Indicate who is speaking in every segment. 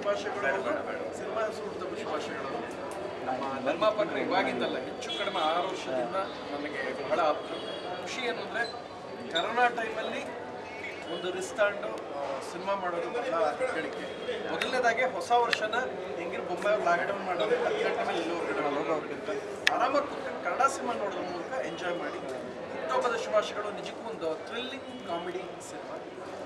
Speaker 1: ಶುಭಾಶಯಗಳು ಸಿನಿಮಾ ಹುಟ್ಟುಹಬ್ಬ ಶುಭಾಶಯಗಳು ನಮ್ಮ ನಿರ್ಮಾಪಕರು ಇವಾಗಿಂದಲ್ಲ ಹೆಚ್ಚು ಕಡಿಮೆ ಆರು ವರ್ಷದಿಂದ ನನಗೆ ಬಹಳ ಆಪ್ತರು ಖುಷಿ ಏನಂದರೆ ಕರೋನಾ ಟೈಮಲ್ಲಿ ಒಂದು ರಿಸ್ಕ್ ತಗೊಂಡು ಸಿನಿಮಾ ಮಾಡೋದು ಬಹಳ ಹೆಗ್ಗಳಿಕೆ ಮೊದಲನೇದಾಗಿ ಹೊಸ ವರ್ಷನ ಹೆಂಗಿನ ಬೊಂಬೆ ಲಾಕ್ಡೌನ್ ಮಾಡೋದು ಹತ್ತು ಗಂಟೆ ಮೇಲೆ ಎಲ್ಲೋ ಹೊರಗಡೆ ಹೋಗೋರ್ಗಿಂತ ಆರಾಮಾಗಿ ಕೂತ್ಕೊಂಡು ಕನ್ನಡ ಸಿನಿಮಾ ನೋಡೋದ್ರ ಮೂಲಕ ಎಂಜಾಯ್ ಮಾಡಿ ಹುಟ್ಟುಹಬ್ಬದ ಶುಭಾಶಯಗಳು ನಿಜಕ್ಕೂ ಒಂದು ಥ್ರಿಲ್ಲಿಂಗ್ ಕಾಮಿಡಿ ಸಿನಿಮಾ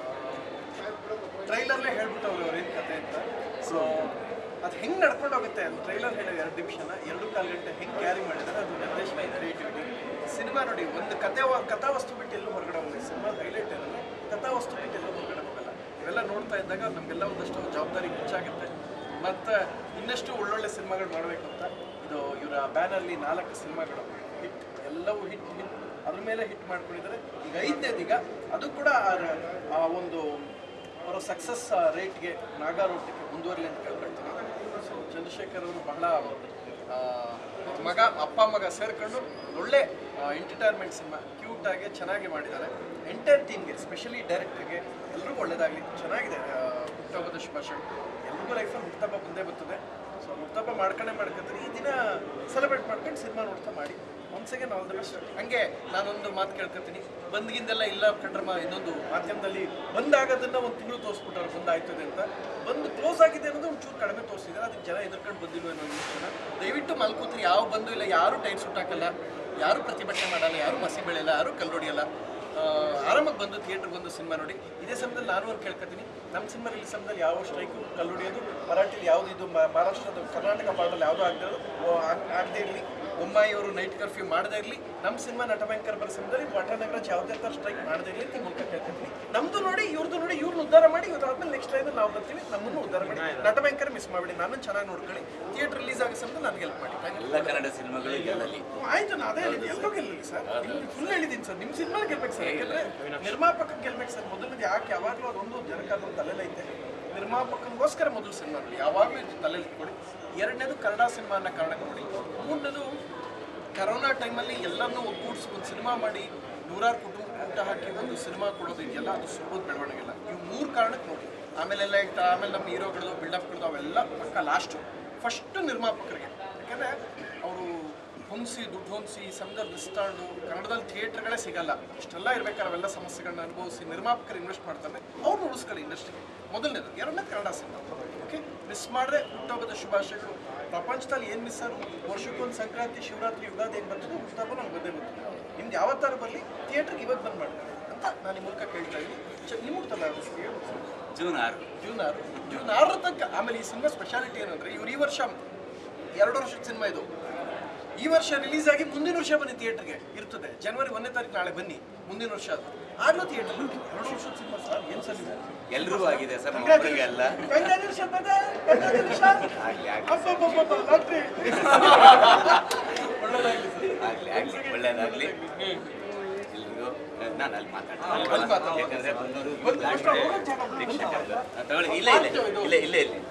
Speaker 1: ಟ್ರೈಲರ್ಲೇ ಹೇಳ್ಬಿಟ್ಟವ್ರು ಅವ್ರೇನು ಕತೆ ಅಂತ ಸೊ ಅದು ಹೆಂಗೆ ನಡ್ಕೊಂಡು ಹೋಗುತ್ತೆ ಅಂತ ಟ್ರೈಲರ್ ಹೇಳೋ ಎರಡು ನಿಮಿಷನ ಎರಡು ಕಾಲು ಗಂಟೆ ಹೆಂಗೆ ಕ್ಯಾರಿ ಮಾಡಿದ್ದಾರೆ ಅದು ನಿರ್ದೇಶನ ಕ್ರಿಯೇಟಿವಿಟಿ ಸಿನಿಮಾ ನೋಡಿ ಒಂದು ಕತೆ ಕಥಾವಸ್ತು ಬಿಟ್ಟು ಎಲ್ಲೂ ಹೊರಗಡೆ ಹೋಗಿ ಸಿನಿಮಾ ಹೈಲೈಟ್ ಏನಲ್ಲ ಕಥಾವಸ್ತು ಬಿಟ್ಟು ಎಲ್ಲೂ ಹೊರಗಡೆ ಹೋಗಲ್ಲ ಇವೆಲ್ಲ ನೋಡ್ತಾ ಇದ್ದಾಗ ನಮಗೆಲ್ಲ ಒಂದಷ್ಟು ಜವಾಬ್ದಾರಿ ಹೆಚ್ಚಾಗುತ್ತೆ ಮತ್ತು ಇನ್ನಷ್ಟು ಒಳ್ಳೊಳ್ಳೆ ಸಿನಿಮಾಗಳು ಮಾಡಬೇಕು ಅಂತ ಇದು ಇವರ ಬ್ಯಾನರ್ಲಿ ನಾಲ್ಕು ಸಿನಿಮಾಗಳು ಹಿಟ್ ಎಲ್ಲವೂ ಹಿಟ್ ಹಿಟ್ ಅದ್ರ ಮೇಲೆ ಹಿಟ್ ಮಾಡ್ಕೊಂಡಿದ್ದಾರೆ ಈಗ ಐದನೇದು ಈಗ ಅದು ಕೂಡ ಆ- ಆ ಒಂದು ಅವರ ಸಕ್ಸಸ್ ರೇಟ್ಗೆ ನಾಗಾರೋಟಕ್ಕೆ ಮುಂದುವರಲಿ ಅಂತ ಕೇಳ್ಕೊಳ್ತೀನಿ ಸೊ ಚಂದ್ರಶೇಖರ್ ಅವರು ಬಹಳ ಆ, ಮಗ ಅಪ್ಪ ಮಗ ಸೇರ್ಕೊಂಡು ಒಳ್ಳೆ ಎಂಟರ್ಟೈನ್ಮೆಂಟ್ ಸಿನಿಮಾ ಕ್ಯೂಟಾಗಿ ಚೆನ್ನಾಗಿ ಮಾಡಿದ್ದಾರೆ ಎಂಟೈರ್ ಟೀಮ್ಗೆ ಸ್ಪೆಷಲಿ ಡೈರೆಕ್ಟರ್ಗೆ ಎಲ್ರಿಗೂ ಒಳ್ಳೇದಾಗಲಿ ಚೆನ್ನಾಗಿದೆ ಆ, ಹುಟ್ಟುಹಬ್ಬದ ಶುಭಾಶಯ ಎಲ್ರಿಗೂ ಲೈಫಲ್ಲಿ ಹುಟ್ಟುಹಬ್ಬ ಬಂದೇ ಬರ್ತದೆ ಸೊ ಹುಟ್ಟುಹಬ್ಬ ಮಾಡ್ಕೊಂಡೇ ಮಾಡ್ಕೊತೀನಿ ಈ ದಿನ ಸೆಲೆಬ್ರೇಟ್ ಮಾಡ್ಕೊಂಡು ಸಿನಿಮಾ ನೋಡ್ತಾ ಮಾಡಿ once again all the best ಹಂಗೆ ನಾನೊಂದು ಮಾತು ಕೇಳ್ಕೊತೀನಿ ಬಂದ್ಗಿಂದೆಲ್ಲ ಇಲ್ಲ ಕಂಡ್ರಮ್ಮ ಇನ್ನೊಂದು ಮಾಧ್ಯಮದಲ್ಲಿ ಬಂದಾಗೋದನ್ನ ಒಂದು ತಿಂಗಳು ತೋರಿಸ್ಬಿಟ್ಟಾರೆ ಬಂದ್ ಆಯ್ತದೆ ಅಂತ ಬಂದು ಕ್ಲೋಸ್ ಆಗಿದೆ ಅನ್ನೋದು ಒಂಚೂರು ಕಡಿಮೆ ತೋರಿಸಿದ್ದಾರೆ ಅದಕ್ಕೆ ಜನ ಎದುರ್ಕೊಂಡು ಬಂದಿಲ್ವ ಅನ್ನೋ ಜನ ದಯವಿಟ್ಟು ಮಲ್ಕೋತ್ರಿ ಯಾವ ಬಂದು ಇಲ್ಲ ಯಾರು ಟೈಮ್ ಸುಟ್ಟಾಕಲ್ಲ ಯಾರು ಪ್ರತಿಭಟನೆ ಮಾಡಲ್ಲ ಯಾರು ಮಸಿ ಬೆಳೆಯಲ್ಲ ಯಾರು ಕಲ್ಲೊಡಿಯಲ್ಲ ಆರಾಮಾಗಿ ಬಂದು ಥಿಯೇಟ್ರಿಗೆ ಬಂದು ಸಿನಿಮಾ ನೋಡಿ ಇದೇ ಸಮಯದಲ್ಲಿ ನಾನು ಒಂದು ಕೇಳ್ಕೊತೀನಿ ನಮ್ಮ ಸಿನಿಮಾ ರಿಲೀಸ್ ಸಮಯದಲ್ಲಿ ಯಾವ ಸ್ಟ್ರೈಕು ಕಲ್ಲೊಡಿಯೋದು ಮರಾಠಿಲಿ ಯಾವುದು ಇದು ಮ- ಮಹಾರಾಷ್ಟ್ರದ ಕರ್ನಾಟಕ ಭಾಗದಲ್ಲಿ ಯಾವುದೂ ಆಗದಿರೋದು ಆಗದೇ ಇರಲಿ ಬೊಮ್ಮಾಯಿ ಅವರು ನೈಟ್ ಕರ್ಫ್ಯೂ ಮಾಡದೇ ಇರಲಿ ನಮ್ಮ ಸಿನಿಮಾ ನಟ ಭಯಂಕರ ಬರೋ ಸಮಯದಲ್ಲಿ ವಾಟಾನಗರ ಯಾವುದೇ ಥರ ಸ್ಟ್ರೈಕ್ ಮಾಡದೇ ಇರಲಿ ಅಂತ ಈ ಮೂಲಕ ಕೇಳ್ಕೊತೀನಿ ನಮ್ದು ನೋಡಿ ಇವ್ರದ್ದು ನೋಡಿ ಇವ್ರನ್ನ ಉದ್ಧಾರ ಮಾಡಿ ಇವ್ರಾದ್ಮೇಲೆ ನೆಕ್ಸ್ಟ್ ಟೈಮ್ ನಾವು ಬರ್ತೀವಿ ನಮ್ಮನ್ನು ಉದ್ಧಾರ ಮಾಡಿ ನಟ ಭಯಂಕರ ಮಿಸ್ ಮಾಡಬೇಡಿ ನಾನು ಚೆನ್ನಾಗಿ ನೋಡ್ಕೊಳ್ಳಿ ಥಿಯೇಟರ್ ರಿಲೀಸ್ ಆಗೋ ಸಮಯದಲ್ಲಿ ನನಗೆ ಹೆಲ್ಪ್ ಮಾಡಿ Thank you.
Speaker 2: ಎಲ್ಲ ಕನ್ನಡ ಸಿನಿಮಾಗಳು ಗೆಲ್ಲಲಿ
Speaker 1: ಆಯ್ತು ನಾ ಅದೇ ಹೇಳಿದ್ದು ಎಲ್ಲೋ ಗೆಲ್ಲಲಿ ಸರ್ ಫುಲ್ ಹೇಳಿದ್ದೀನಿ ಸರ್ ನಿಮ್ಮ ಸಿನಿಮಾ ಗೆಲ್ಬೇಕು ಸರ್ ಯಾಕಂದ್ರೆ ನಿರ್ಮಾಪಕ ಗೆಲ್ಬೇಕು ಸರ್ ಮೊದಲನೇದು ಯಾಕೆ ಯಾವಾಗಲೂ ಅದೊಂದು ಜನಕ್ಕೆ ಅದೊಂದು ತಲೆಲ್ಲ ಐತೆ ನಿರ್ಮಾಪಕನಿಗೋಸ್ಕರ ಮೊದಲು ಸಿನಿಮಾ ನೋಡಿ ಯಾವಾಗಲೂ ಇದು ತಲೆಯಲ್ಲಿ ಇಟ್ಕೊಳ್ಳಿ ಎರಡನೇದು ಕನ್ನಡ ಸಿನಿಮಾನ ಕಾರಣಕ್ಕೆ ನೋಡಿ ಮೂರನೇದು ಕರೋನಾ ಟೈಮಲ್ಲಿ ಎಲ್ಲರನ್ನೂ ಒಗ್ಗೂಡಿಸಿ ಒಂದು ಸಿನಿಮಾ ಮಾಡಿ ನೂರಾರು ಕುಟುಂಬ ಊಟ ಹಾಕಿ ಒಂದು ಸಿನಿಮಾ ಕೊಡೋದು ಇದೆಯಲ್ಲ ಅದು ಸುಲಭದ ಬೆಳವಣಿಗೆಲ್ಲ ಇವು ಮೂರು ಕಾರಣಕ್ಕೆ ನೋಡಿ ಆಮೇಲೆಲ್ಲ ಇರ್ತಾ ಆಮೇಲೆ ನಮ್ಮ ಹೀರೋಗಳು ಬಿಲ್ಡಪ್ಗಳು ಅವೆಲ್ಲ ಪಕ್ಕ ಲಾಸ್ಟು ಫಸ್ಟು ನಿರ್ಮಾಪಕರಿಗೆ ಯಾಕಂದರೆ ಅವರು ಹೊಂದಿಸಿ ದುಡ್ಡು ಹೊಂದಿಸಿ ಸಮಯದಲ್ಲಿ ರಿಸ್ತಾಂಡು ಕನ್ನಡದಲ್ಲಿ ಥಿಯೇಟರ್ಗಳೇ ಸಿಗಲ್ಲ ಇಷ್ಟೆಲ್ಲ ಇರ್ಬೇಕಾದ್ರೆ ಅವೆಲ್ಲ ಸಮಸ್ಯೆಗಳನ್ನ ಅನುಭವಿಸಿ ನಿರ್ಮಾಪಕರು ಇನ್ವೆಸ್ಟ್ ಮಾಡ್ತಾರೆ ಅವ್ರು ಉಳಿಸ್ಕೊಳ್ಳಿ ಇಂಡಸ್ಟ್ರಿಗೆ ಮೊದಲನೇದು ಎರಡನೇದು ಕನ್ನಡ ಸಿನಿಮಾ ಓಕೆ ಮಿಸ್ ಮಾಡಿದ್ರೆ ಹುಟ್ಟುಹಬ್ಬದ ಶುಭಾಶಯಗಳು ಪ್ರಪಂಚದಲ್ಲಿ ಏನು ಮಿಸ್ ಆದ್ರು ವರ್ಷಕ್ಕೊಂದು ಸಂಕ್ರಾಂತಿ ಶಿವರಾತ್ರಿ ಯುಗಾದಿ ಏನು ಬರ್ತದೆ ಹುಟ್ಟುಹಬ್ಬ ನಮ್ಗೆ ಬಂದೇ ಬರ್ತದೆ ನಿಮ್ದು ಯಾವತ್ತಾರು ಬರಲಿ ಥಿಯೇಟ್ರಿಗೆ ಇವತ್ತು ಬಂದ್ ಮಾಡ್ತಾರೆ ಅಂತ ನಾನು ಈ ಮೂಲಕ ಕೇಳ್ತಾ ಇದ್ದೀನಿ ಚ ನಿಮಗೆ ತಲ್ಲ ಹೇಳ್ಬೋದು ಸರ್.
Speaker 2: ಜೂನ್ ಆರು
Speaker 1: ಜೂನ್ ಆರು ಜೂನ್ ಆರರ ತನಕ ಆಮೇಲೆ ಈ ಸಿನಿಮಾ ಸ್ಪೆಷಾಲಿಟಿ ಏನಂದ್ರೆ ಇವ್ರು ಈ ವರ್ಷ ಎರಡು ವರ್ಷದ ಸಿನಿಮಾ ಇದು ಈ ವರ್ಷ ರಿಲೀಸ್ ಆಗಿ ಮುಂದಿನ ವರ್ಷ ಬನ್ನಿ ಥಿಯೇಟರ್ಗೆ ಇರ್ತದೆ ಜನವರಿ ಒಂದನೇ ತಾರೀಕು ನಾಳೆ ಬನ್ನಿ ಮುಂದಿನ ವರ್ಷ ಅದು ಆಗ್ಲೂ ಥಿಯೇಟರ್ ಎರಡು ವರ್ಷದ ಸಿನಿಮಾ ಸರ್ ಏನು ಸರ್ ಇದು?
Speaker 2: ಎಲ್ರಿಗೂ ಆಗಿದೆ ಸರ್ ನಮ್ಮ ಒಬ್ಬರಿಗೆ ಅಲ್ಲ
Speaker 1: Congratulations, brother. Congratulations.
Speaker 2: ಆಗ್ಲಿ ಆಗ್ಲಿ
Speaker 1: ಅಬ್ಬಬ್ಬಬ್ಬಬ್ಬ, lottery. ಒಳ್ಳೆದಾಗ್ಲಿ ಸರ್.
Speaker 2: ಆಗ್ಲಿ ಆಗ್ಲಿ ಒಳ್ಳೇದಾಗ್ಲಿ ಎಲ್ರಿಗೂ ನಾನು ಅಲ್ಲಿ
Speaker 1: ಅಲ್ಲಿ
Speaker 2: ಮಾತಾಡ್ತೀನಿ
Speaker 1: ಮಾತಾಡು.
Speaker 2: ಯಾಕಂದ್ರೆ ಬಂದವರು
Speaker 1: ಬಂದು first ಹೋಗೋ ಜಾಗ ಬಿಡು.
Speaker 2: ವೀಕ್ಷಕರು. ಆ, ತಗೊಳ್ಳಿ ಇಲ್ಲೇ ಇಲ್ಲೇ ಇಲ್ಲೇ ಇಲ್ಲೇ ಇಲ್ಲೇ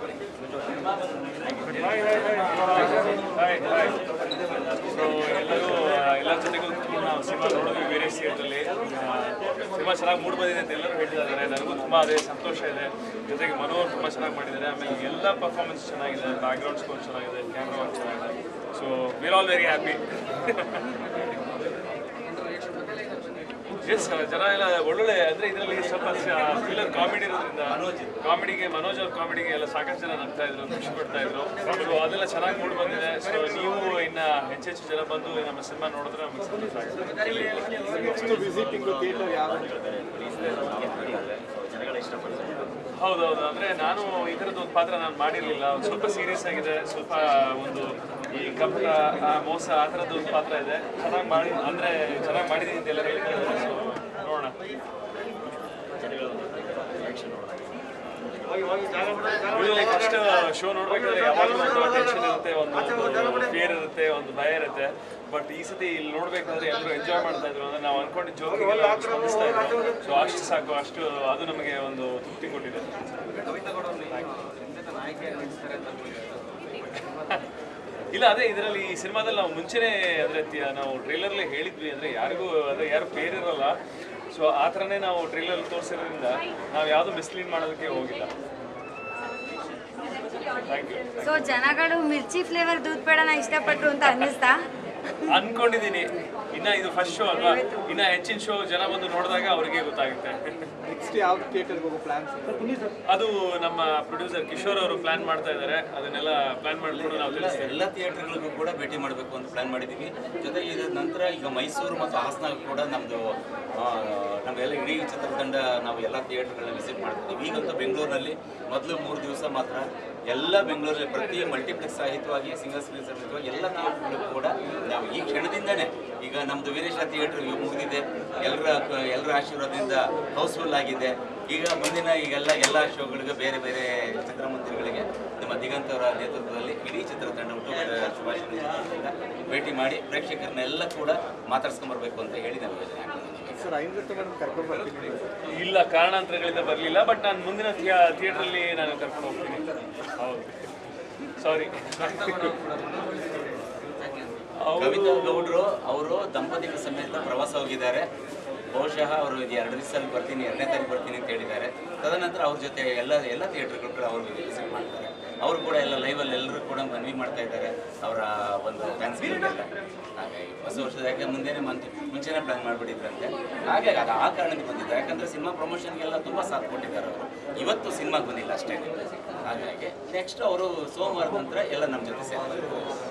Speaker 3: ಹಾಯ್ ಹಾಯ್ ಸೊ ಎಲ್ಲರೂ ಎಲ್ಲರ ಜೊತೆಗೂ ನಾವು ಸಿನಿಮಾ ನೋಡಿದ್ವಿ ವೇರಿಯಸ್ ಥಿಯೇಟ್ರಲ್ಲಿ ಸಿನಿಮಾ ಚೆನ್ನಾಗಿ ಮೂಡ್ ಬಂದಿದೆ ಅಂತ ಎಲ್ಲರೂ ಹೇಳ್ತಿದ್ದಾರೆ ನನಗೂ ತುಂಬ ಅದೇ ಸಂತೋಷ ಇದೆ ಜೊತೆಗೆ ಮನೋಹರ್ ತುಂಬ ಚೆನ್ನಾಗಿ ಮಾಡಿದ್ದಾರೆ ಆಮೇಲೆ ಎಲ್ಲ ಪರ್ಫಾರ್ಮೆನ್ಸ್ ಚೆನ್ನಾಗಿದೆ ಬ್ಯಾಕ್ಗ್ರೌಂಡ್ ಸ್ಕೋರ್ ಚೆನ್ನಾಗಿದೆ ಕ್ಯಾಮ್ರಾ ವರ್ಕ್ ಚೆನ್ನಾಗಿದೆ so we're all very happy ಎಸ್ ಜನ ಎಲ್ಲ ಒಳ್ಳೊಳ್ಳೆ ಅಂದ್ರೆ ಇದರಲ್ಲಿ ಸ್ವಲ್ಪ ಥ್ರಿಲ್ಲರ್ ಕಾಮಿಡಿ ಇರೋದ್ರಿಂದ ಕಾಮಿಡಿಗೆ ಮನೋಜ್ ಅವ್ರ ಕಾಮಿಡಿಗೆ ಎಲ್ಲ ಸಾಕಷ್ಟು ಜನ ನಗ್ತಾ ಇದ್ರು ಖುಷಿ ಪಡ್ತಾ ಇದ್ರು ಸೊ ಅದೆಲ್ಲ ಚೆನ್ನಾಗಿ ಮೂಡ್ ಬಂದಿದೆ ಸೊ ನೀವು ಇನ್ನ ಹೆಚ್ಚೆಚ್ಚು ಜನ ಬಂದು ನಮ್ಮ ಸಿನಿಮಾ ನೋಡಿದ್ರೆ ನಮಗೆ ಸಂತೋಷ ಆಗುತ್ತೆ ಹೌದೌದು ಅಂದ್ರೆ ನಾನು ಈ ಥರದ್ದು ಒಂದು ಪಾತ್ರ ನಾನು ಮಾಡಿರಲಿಲ್ಲ ಒಂದು ಸ್ವಲ್ಪ ಸೀರಿಯಸ್ ಆಗಿದೆ ಸ್ವಲ್ಪ ಒಂದು ಈ ಕಪಟ ಆ ಮೋಸ ಆ ಥರದ್ದು ಒಂದು ಪಾತ್ರ ಇದೆ ಚೆನ್ನಾಗಿ ಮಾಡಿ ಅಂದ್ರೆ ಚೆನ್ನಾಗಿ ಮಾಡಿದ್ದೀನಿ ಅಂತ ಎಲ್ಲ ಹೇಳ್ತಾರೆ ಸೊ ನೋಡೋಣ ಫಸ್ಟ್ ಶೋ ನೋಡ್ಬೇಕಾದ್ರೆ ಯಾವಾಗಲೂ ಒಂದು ಟೆನ್ಷನ್ ಇರುತ್ತೆ ಒಂದು ಫಿಯರ್ ಇರುತ್ತೆ ಒಂದು ಭಯ ಇರುತ್ತೆ ಬಟ್ ಈ ಸತಿ ಇಲ್ಲಿ ನೋಡ್ಬೇಕಾದ್ರೆ ಎಲ್ಲರೂ ಎಂಜಾಯ್ ಮಾಡ್ತಾ ಇದ್ರು ಅಂದ್ರೆ ನಾವು ಅನ್ಕೊಂಡಿದ್ದ ಜೋಕಿಗೆಲ್ಲ ಸ್ಪಂದಿಸ್ತಾ ಇದ್ರು ಸೊ ಅಷ್ಟು ಸಾಕು ಅಷ್ಟು ಅದು ನಮಗೆ ಒಂದು ತೃಪ್ತಿ ಕೊಟ್ಟಿದೆ ಇಲ್ಲ ಅದೇ ಇದರಲ್ಲಿ ಈ ಸಿನಿಮಾದಲ್ಲಿ ನಾವು ಮುಂಚೆನೇ ಅಂದ್ರೆ ತಿ- ನಾವು ಟ್ರೈಲರ್ಲಿ ಹೇಳಿದ್ವಿ ಅಂದ್ರೆ ಯಾರಿಗೂ ಅಂದ್ರೆ ಯಾರು ಪೇರ್ ಇರಲ್ಲ ಸೊ ಆ ಥರನೇ ನಾವು ಟ್ರೈಲರ್ ತೋರಿಸಿರೋದ್ರಿಂದ ನಾವು ಯಾವುದು ಮಿಸ್ಲೀಡ್ ಮಾಡೋದಕ್ಕೆ ಹೋಗಿಲ್ಲ ಥ್ಯಾಂಕ್ ಯು
Speaker 4: ಸೊ ಜನಗಳು ಮಿರ್ಚಿ ಫ್ಲೇವರ್ ದೂದ್ ಪೇಡನ ಇಷ್ಟಪಟ್ರು ಅಂತ ಅನ್ನಿಸ್ತಾ
Speaker 3: ಅನ್ಕೊಂಡಿದ್ದೀನಿ ಇನ್ನ ಇದು ಫಸ್ಟ್ ಶೋ ಅಲ್ವಾ ಇನ್ನ ಹೆಚ್ಚಿನ ಶೋ ಜನ ಬಂದು ನೋಡಿದಾಗ ಅವ್ರಿಗೆ ಗೊತ್ತಾಗುತ್ತೆ
Speaker 5: ನೆಕ್ಸ್ಟ್ ಯಾವ ಥಿಯೇಟರ್ಗೆ ಹೋಗೋ ಪ್ಲಾನ್ಸ್
Speaker 3: ಅದು ನಮ್ಮ ಪ್ರೊಡ್ಯೂಸರ್ ಕಿಶೋರ್ ಅವರು ಪ್ಲಾನ್ ಮಾಡ್ತಾ ಇದ್ದಾರೆ ಅದನ್ನೆಲ್ಲ ಪ್ಲಾನ್ ಮಾಡಿಕೊಂಡು ನಾವು ತಿಳಿಸ್ತೇವೆ
Speaker 2: ಎಲ್ಲ ಥಿಯೇಟರ್ಗಳಿಗೂ ಕೂಡ ಭೇಟಿ ಮಾಡಬೇಕು ಅಂತ ಪ್ಲಾನ್ ಮಾಡಿದ್ದೀವಿ ಜೊತೆಗೆ ಇದರ ನಂತರ ಈಗ ಮೈಸೂರು ಮತ್ತು ಹಾಸನ ಕೂಡ ನಮ್ಮದು ನಮ್ಮೆಲ್ಲ ಇಡೀ ಚಿತ್ರತಂಡ ನಾವು ಎಲ್ಲ ಥಿಯೇಟರ್ಗಳನ್ನ ವಿಸಿಟ್ ಮಾಡ್ತಿದ್ದೀವಿ ಈಗಂತೂ ಬೆಂಗಳೂರಿನಲ್ಲಿ ಮೊದಲು ಮೂರು ದಿವಸ ಮಾತ್ರ ಎಲ್ಲ ಬೆಂಗಳೂರಲ್ಲಿ ಪ್ರತಿ ಮಲ್ಟಿಪ್ಲೆಕ್ಸ್ ಸಾಹಿತ್ಯವಾಗಿ ಸಿಂಗಲ್ ಸ್ಕ್ರೀನ್ ಸಹಿತವಾಗಿ ಎಲ್ಲ ಥಿಯೇಟರ್ಗಳಿಗೂ ಕೂಡ ನಾವು ಈ ಕ್ಷಣದಿಂದನೇ ಈಗ ನಮ್ಮದು ವೀರೇಶ ಥಿಯೇಟರ್ ಮುಗಿದಿದೆ ಎಲ್ಲರ ಎಲ್ಲರ ಆಶೀರ್ವಾದದಿಂದ ಹೌಸ್ಫುಲ್ ಆಗಿದೆ ಈಗ ಮುಂದಿನ ಈಗೆಲ್ಲ ಎಲ್ಲ ಶೋಗಳಿಗೂ ಬೇರೆ ಬೇರೆ ಚಿತ್ರಮಂದಿರಗಳಿಗೆ ನಮ್ಮ ದಿಗಂತ್ ಅವರ ನೇತೃತ್ವದಲ್ಲಿ ಇಡೀ ಚಿತ್ರತಂಡ ಹುಟ್ಟುಹಬ್ಬದ ಶುಭಾಶಯ ಭೇಟಿ ಮಾಡಿ ಪ್ರೇಕ್ಷಕರನ್ನೆಲ್ಲ ಕೂಡ ಮಾತಾಡ್ಸ್ಕೊಂಬರ್ಬೇಕು ಅಂತ ಹೇಳಿ ನಾವು ಯೋಜನೆ ಹಾಕೊಂಡಿದ್ದೀವಿ
Speaker 5: ಸರ್ ಐನೃತ್ಯ ಮೇಡಮ್ ಕರ್ಕೊಂಡು ಬರ್ತೀನಿ
Speaker 3: ಇಲ್ಲ ಕಾರಣಾಂತರಗಳಿಂದ ಬರಲಿಲ್ಲ ಬಟ್ ನಾನು ಮುಂದಿನ ಥಿಯೇಟ್ರಲ್ಲಿ ನಾನು ಕರ್ಕೊಂಡು ಹೋಗ್ತೀನಿ ಹೌದು ಸಾರಿ
Speaker 2: ಕವಿತಾ ಗೌಡ್ರು ಅವರು ದಂಪತಿಗಳ ಸಮೇತ ಪ್ರವಾಸ ಹೋಗಿದ್ದಾರೆ ಬಹುಶಃ ಅವರು ಇದು ಎರಡು ದಿವಸದಲ್ಲಿ ಬರ್ತೀನಿ ಎರಡನೇ ತಾರೀಕು ಬರ್ತೀನಿ ಅಂತ ಹೇಳಿದ್ದಾರೆ ತದನಂತರ ಅವ್ರ ಜೊತೆ ಎಲ್ಲ ಎಲ್ಲ ಥಿಯೇಟರ್ಗಳು ಕೂಡ ಅವರು ವಿಸಿಟ್ ಮಾಡ್ತಾರೆ ಅವರು ಕೂಡ ಎಲ್ಲ ಲೈವಲ್ಲಿ ಎಲ್ಲರೂ ಕೂಡ ಮನವಿ ಮಾಡ್ತಾ ಇದ್ದಾರೆ ಅವರ ಒಂದು ಫ್ಯಾನ್ಸ್ಗಳಿಗೆಲ್ಲ ಹಾಗಾಗಿ ಹೊಸ ವರ್ಷದ ಯಾಕೆ ಮುಂದೆನೇ ಮಂತ್ ಮುಂಚೆನೇ ಪ್ಲಾನ್ ಮಾಡಿಬಿಟ್ಟಿದ್ರಂತೆ ಹಾಗೆ ಅದು ಆ ಕಾರಣಕ್ಕೆ ಬಂದಿದ್ದು ಯಾಕಂದರೆ ಸಿನಿಮಾ ಪ್ರಮೋಷನ್ಗೆಲ್ಲ ತುಂಬ ಸಾಥ್ ಕೊಟ್ಟಿದ್ದಾರೆ ಅವರು ಇವತ್ತು ಸಿನಿಮಾಗೆ ಬಂದಿಲ್ಲ ಅಷ್ಟೇ ಹಾಗಾಗಿ ನೆಕ್ಸ್ಟ್ ಅವರು ಸೋಮವಾರದ ನಂತರ ಎಲ್ಲ ನಮ್ಮ ಜೊತೆ ಸೇರ್ತಾರೆ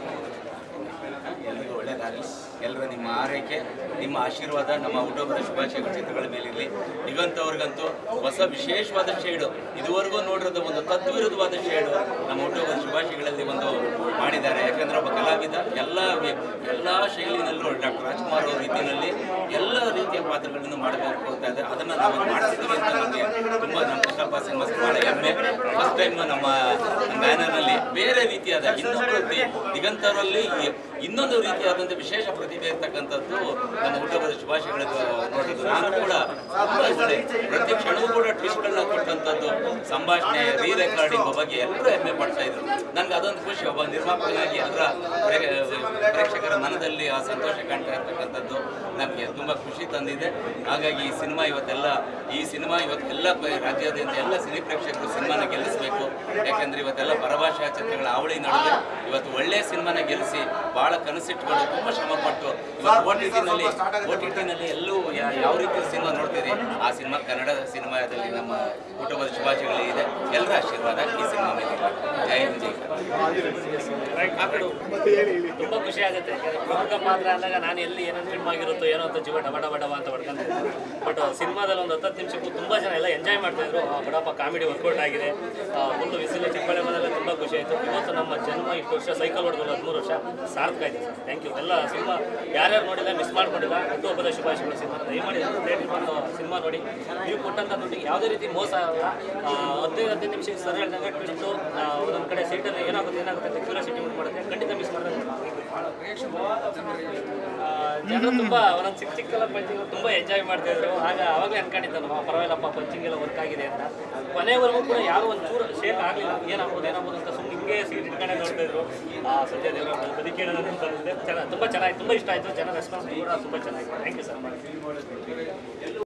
Speaker 2: ಎಲ್ರಿಗೂ ಒಳ್ಳೆಯದಾಗಲಿ ಎಲ್ಲರ ನಿಮ್ಮ ಆರೈಕೆ ನಿಮ್ಮ ಆಶೀರ್ವಾದ ನಮ್ಮ ಹುಟ್ಟುಹಬ್ಬದ ಶುಭಾಶಯಗಳ ಚಿತ್ರಗಳ ಮೇಲಿರಲಿ ದಿಗಂತವ್ರಿಗಂತೂ ಹೊಸ ವಿಶೇಷವಾದ ಶೇಡು ಇದುವರೆಗೂ ನೋಡಿರೋದು ಒಂದು ತದ್ವಿರುದ್ಧವಾದ ಶೇಡು ನಮ್ಮ ಹುಟ್ಟುಹಬ್ಬದ ಶುಭಾಶಯಗಳಲ್ಲಿ ಒಂದು ಮಾಡಿದ್ದಾರೆ ಯಾಕಂದ್ರೆ ಒಬ್ಬ ಕಲಾವಿದ ಎಲ್ಲ ವಿ- ಎಲ್ಲ ಶೈಲಿನಲ್ಲೂ ಡಾಕ್ಟರ್ ರಾಜ್ಕುಮಾರ್ ಅವ್ರ ರೀತಿಯಲ್ಲಿ ಎಲ್ಲ ರೀತಿಯ ಪಾತ್ರಗಳನ್ನು ಮಾಡಬೇಕು ಅಂತ ಇದೆ ಅದನ್ನು ನಾವು ಮಾಡಿಸಿದ್ವಿ ಅಂತ ನಮಗೆ ತುಂಬ ನಮ್ಮ ಕೃಷ್ಣಪ್ಪ ಸಿನಿಮಾ ಭಾಳ ಹೆಮ್ಮೆ ಫಸ್ಟ್ ಟೈಮ್ ನಮ್ಮ ಬ್ಯಾನರ್ನಲ್ಲಿ ಬೇರೆ ರೀತಿಯಾದ ಇನ್ನೊಂದು ದಿ- ದಿಗಂತರಲ್ಲಿ ಈ- ಇನ್ನೊಂದು ರೀತಿಯಾದಂಥ ವಿಶೇಷ ಪ್ರತಿಭೆ ಇರ್ತಕ್ಕಂಥದ್ದು ನಮ್ಮ ಹುಟ್ಟುಹಬ್ಬದ ಶುಭಾಶಯಗಳ ನೋಡಿದ್ದು ನಾನು ಕೂಡ ತುಂಬ ಒಳ್ಳೆ ಪ್ರತಿ ಕ್ಷಣವೂ ಕೂಡ ಟ್ವಿಸ್ಟ್ಗಳನ್ನ ಕೊಟ್ಟಂಥದ್ದು ಸಂಭಾಷಣೆ ರೀ ರೆಕಾರ್ಡಿಂಗ್ ಬಗ್ಗೆ ಎಲ್ಲರೂ ಹೆಮ್ಮೆ ಪಡ್ತಾ ಇದ್ರು ನನಗೆ ಅದೊಂದು ಖುಷಿ ಒಬ್ಬ ನಿರ್ಮಾಪಕನಾಗಿ ಎಲ್ಲರ ಪ್ರೇ- ಪ್ರೇಕ್ಷಕರ ಮನದಲ್ಲಿ ಆ ಸಂತೋಷ ಕಾಣ್ತಾ ಇರ್ತಕ್ಕಂಥದ್ದು ನಮಗೆ ತುಂಬ ಖುಷಿ ತಂದಿದೆ ಹಾಗಾಗಿ ಈ ಸಿನಿಮಾ ಇವತ್ತೆಲ್ಲ ಈ ಸಿನಿಮಾ ಇವತ್ತೆಲ್ಲ ಪ- ರಾಜ್ಯಾದ್ಯಂತ ಎಲ್ಲ ಸಿನಿ ಪ್ರೇಕ್ಷಕರು ಸಿನಿಮಾನ ಗೆಲ್ಲಿಸಬೇಕು ಯಾಕಂದ್ರೆ ಇವತ್ತೆಲ್ಲ ಪರಭಾಷಾ ಚಿತ್ರಗಳ ಅವಳಿ ನಡುವೆ ಇವತ್ತು ಒಳ್ಳೆಯ ಸಿನಿಮಾನ ಗೆಲ್ಲಿಸಿ ಬಹಳ ಕನಸಿಟ್ಕೊಂಡು ತುಂಬ ಶ್ರಮಪಟ್ಟು ಇವತ್ತು ಓ ಟಿ ಟಿನಲ್ಲಿ ಓ ಟಿ ಟಿನಲ್ಲಿ ಎಲ್ಲೂ ಯಾ- ಯಾವ ರೀತಿ ಸಿನಿಮಾ ನೋಡ್ತೀರಿ ಆ ಸಿನಿಮಾ ಕನ್ನಡ ಸಿನಿಮಾದಲ್ಲಿ ನಮ್ಮ ಕುಟುಂಬದ ಶುಭಾಶಯಗಳು ಇದೆ ಎಲ್ಲರ ಆಶೀರ್ವಾದ ಈ ಸಿನಿಮಾ ಮೇಲೆ ಇರಲಿ. ಜೈ ಹಿಂದ್ ಜೈ ಕರ್ನಾಟಕ.
Speaker 5: ಮತ್ತೆ ಹೇಳಿ ಹೇಳಿ
Speaker 6: ತುಂಬ ಖುಷಿ ಆಗುತ್ತೆ ಯಾಕಂದ್ರೆ ಪ್ರಮುಖ ಪಾತ್ರ ಅಂದಾಗ ನಾನು ಎಲ್ಲಿ ಏನೇನು ಫಿಲ್ಮ್ ಆಗಿರುತ್ತೋ ಏನೋ ಅಂತ ಜೀವ ಡಬ ಡಬ ಡಬ ಅಂತ ಹೊಡ್ಕೊಂತಿದ್ದೆ ಬಟ್ ಸಿನಿಮಾದಲ್ಲಿ ಒಂದು ಹತ್ತು ನಿಮಿಷಕ್ಕೂ ತುಂಬ ಜನ ಎಲ್ಲ ಎಂಜಾಯ್ ಮಾಡ್ತಾ ಇದ್ರು ಆ, ಬಡಪ್ಪ ಕಾಮಿಡಿ ವರ್ಕೌಟ್ ಆಗಿದೆ ಒಂದು ವಿಸಿಲು ಚಪ್ಪಾಳೆ ಬಂದಾಗ ತುಂಬ ಖುಷಿ ಆಯಿತು ಇವತ್ತು ನಮ್ಮ ಜನ್ಮ ಇಷ್ಟು ವರ್ಷ ಸೈಕಲ್ ಹೊಡೆದ್ರು ಹದಿಮೂರು ವರ್ಷ ಸಾರ್ಥಕ ಇದೆ ಸರ್ ಥ್ಯಾಂಕ್ ಯು ಎಲ್ಲ ಸಿನಿಮಾ ಯಾರ್ಯಾರು ನೋಡಿಲ್ಲ ಮಿಸ್ ಮಾಡ್ಕೊಂಡಿಲ್ಲ ಹುಟ್ಟುಹಬ್ಬದ ಶುಭಾಶಯಗಳು ಸಿನಿಮಾ ದಯಮಾಡಿ ಥಿಯೇಟರ್ ಬಂದು ಸಿನಿಮಾ ನೋಡಿ ನೀವು ಕೊಟ್ಟಂಥ ದುಡ್ಡಿಗೆ ಯಾವುದೇ ರೀತಿ ಮೋಸ ಆಗಲ್ಲ ಆ, ಹದಿನೈದು ಹದಿನೈದು ನಿಮಿಷಕ್ಕೆ ಸರ್ ಹೇಳ್ದಂಗೆ ಟ್ವಿಸ್ಟು ಒಂದೊಂದು ಕಡೆ ಸೀಟಲ್ಲಿ ಏನಾಗುತ್ತೆ ಏನಾಗುತ್ತೆ ಅಂತ ಕ್ಯೂರಿಯಾಸಿಟಿ ಉಂಟು ಮಾಡುತ್ತೆ ಖಂಡಿತ ಮಿಸ್ ಮಾಡಿದ್ರೆ ಜನರು ತುಂಬ ಒಂದೊಂದು ಚಿಕ್ಕ ಚಿಕ್ಕ ಪಂಚಿಂಗ್ ತುಂಬ ಎಂಜಾಯ್ ಮಾಡ್ತಾ ಇದ್ರು ಆಗ ಅವಾಗಲೇ ಅನ್ಕೊಂಡಿದ್ದೆ ನಾವು ಪರವಾಗಿಲ್ಲಪ್ಪ ಪಂಚಿಂಗ್ ಎಲ್ಲ ವರ್ಕ್ ಆಗಿದೆ ಅಂತ ಕೊನೆವರೆಗೂ ಕೂಡ ಯಾರು ಒಂಚೂರು ಶೇಕ್ ಆಗಲಿಲ್ಲ ಏನಾಗ್ಬೋದು ಏನಾಗ್ಬೋದು ಅಂತ ಸುಮ್ಮನೆ ಹಿಂಗೆ ಸೀಟ್ ಇಟ್ಕೊಂಡೆ ನೋಡ್ತಾ ಇದ್ರು ಆ ಸದ್ಯ ದೇವರ ಬದುಕಿ ಅಂತ ಬಂದಿದೆ ಚೆನ್ನಾಗಿ ತುಂಬ ಚೆನ್ನಾಗಿ ತುಂಬ ಇಷ್ಟ ಆಯಿತು ಜನ ರೆಸ್ಪಾನ್ಸ್ ಕೂಡ ತುಂಬ ಚೆನ್ನಾಗಿದೆ ಥ್ಯಾಂಕ್ ಯು ಸರ್